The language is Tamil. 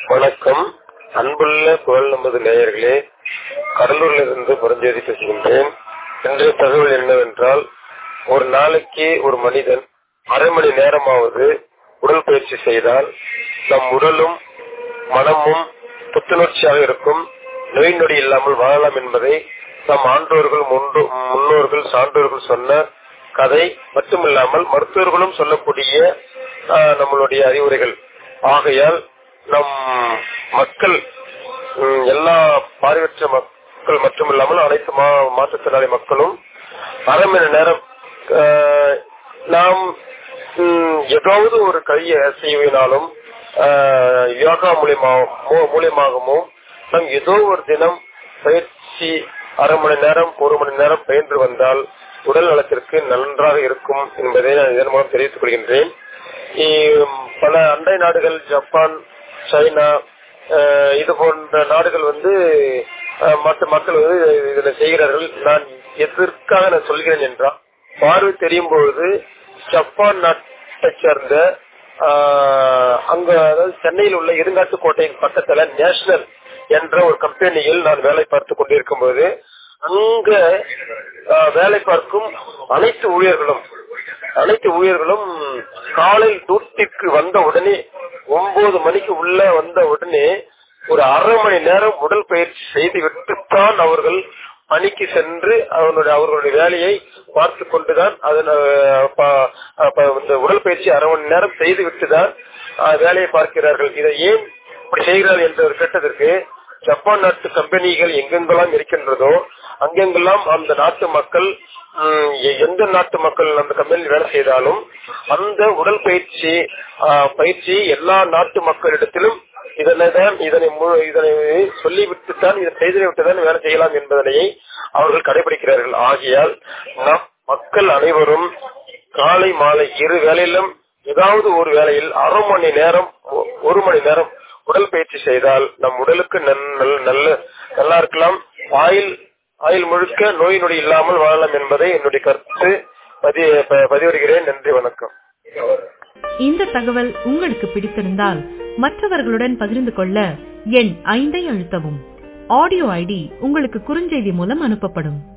வணக்கம் அன்புள்ள குரல் நமது நேயர்களே கடலூரில் இருந்து புரஞ்சேரி பேசுகின்றேன் இன்றைய தகவல் என்னவென்றால் ஒரு நாளைக்கு ஒரு மனிதன் அரை மணி நேரமாவது உடற்பயிற்சி செய்தால் நம் உடலும் மனமும் புத்துணர்ச்சியாக இருக்கும் நோய் நொடி இல்லாமல் வாழலாம் என்பதை நம் ஆன்றோர்கள் முன்னோ- முன்னோர்கள் சான்றோர்கள் சொன்ன கதை மட்டுமில்லாமல் மருத்துவர்களும் சொல்லக்கூடிய ஆஹ், நம்மளுடைய அறிவுரைகள் ஆகையால் நம் மக்கள் ம், எல்லா பார்வையற்ற மக்கள் மட்டுமில்லாமல் அனைத்து மா- மாற்றுத்திறனாளி மக்களும் அரை மணி நேரம் ஆஹ், நாம் ம், ஏதாவது ஒரு கையை செய்வினாலும் ஆஹ், யோகா மூலியமா மூ- மூலியமாகவும் நாம் ஏதோ ஒரு தினம் பயிற்சி அரை மணி நேரம் ஒரு மணி நேரம் பயின்று வந்தால் உடல் நலத்திற்கு நன்றாக இருக்கும் என்பதை நான் இதன் மூலம் தெரிவித்துக் கொள்கின்றேன் இ- பல அண்டை நாடுகள் ஜப்பான் சைனா அஹ், இது போன்ற நாடுகள் வந்து அஹ், மற்ற மக்கள் வந்து இதில் செய்கிறார்கள் நான் எதற்காக நான் சொல்கிறேன் என்றால் பார்வை தெரியும் பொழுது ஜப்பான் நாட்டை சேர்ந்த ஆஹ், அங்க அதாவது சென்னையில் உள்ள இருங்காட்டு கோட்டையின் பக்கத்துல நேஷனல் என்ற ஒரு கம்பெனியில் நான் வேலை பார்த்து கொண்டிருக்கும் போது அங்க ஆஹ், வேலை பார்க்கும் அனைத்து ஊழியர்களும் அனைத்து ஊழியர்களும் காலை டியூட்டிக்கு வந்த உடனே ஒன்பது மணிக்கு உள்ள வந்த உடனே ஒரு அரை மணி நேரம் உடல் பயிற்சி செய்து விட்டுத்தான் அவர்கள் பணிக்கு சென்று அவனுடைய அவர்களுடைய வேலையை பார்த்து கொண்டுதான் அதன் அஹ், ப- அப்ப இந்த உடல் பயிற்சி அரை மணி நேரம் செய்து விட்டுதான் அஹ், வேலையை பார்க்கிறார்கள் இதை ஏன் இப்படி செய்கிறார்கள் என்று அவர் கேட்டதற்கு ஜப்பான் நாட்டு கம்பெனிகள் எங்கெங்கெல்லாம் இருக்கின்றதோ அங்கெங்கெல்லாம் அந்த நாட்டு மக்கள் ம், எ- எந்த நாட்டு மக்கள் அந்த கம்பெனியில் வேலை செய்தாலும் அந்த உடல் பயிற்சி ஆஹ், பயிற்சி எல்லா நாட்டு மக்களிடத்திலும் இதனைதான் இதனை மு- இதனை சொல்லிவிட்டுத்தான் இதை செய்து விட்டுதான் வேலை செய்யலாம் என்பதனை அவர்கள் கடைபிடிக்கிறார்கள் ஆகையால் நம் மக்கள் அனைவரும் காலை மாலை இரு வேளையிலும் ஏதாவது ஒரு வேளையில் அரை மணி நேரம் ஒ- ஒரு மணி நேரம் உடல் பயிற்சி செய்தால் நம் உடலுக்கு நன்- நல்ல நல்ல நல்லா இருக்கலாம் ஆயில் ஆயில் முழுக்க நோய் நொடி இல்லாமல் வாழலாம் என்பதை என்னுடைய கருத்து பதி ப- பதிவிடுகிறேன் நன்றி வணக்கம் இந்த தகவல் உங்களுக்கு பிடித்திருந்தால் மற்றவர்களுடன் பகிர்ந்து கொள்ள எண் ஐந்தை அழுத்தவும் ஆடியோ ஐடி உங்களுக்கு குறுஞ்செய்தி மூலம் அனுப்பப்படும்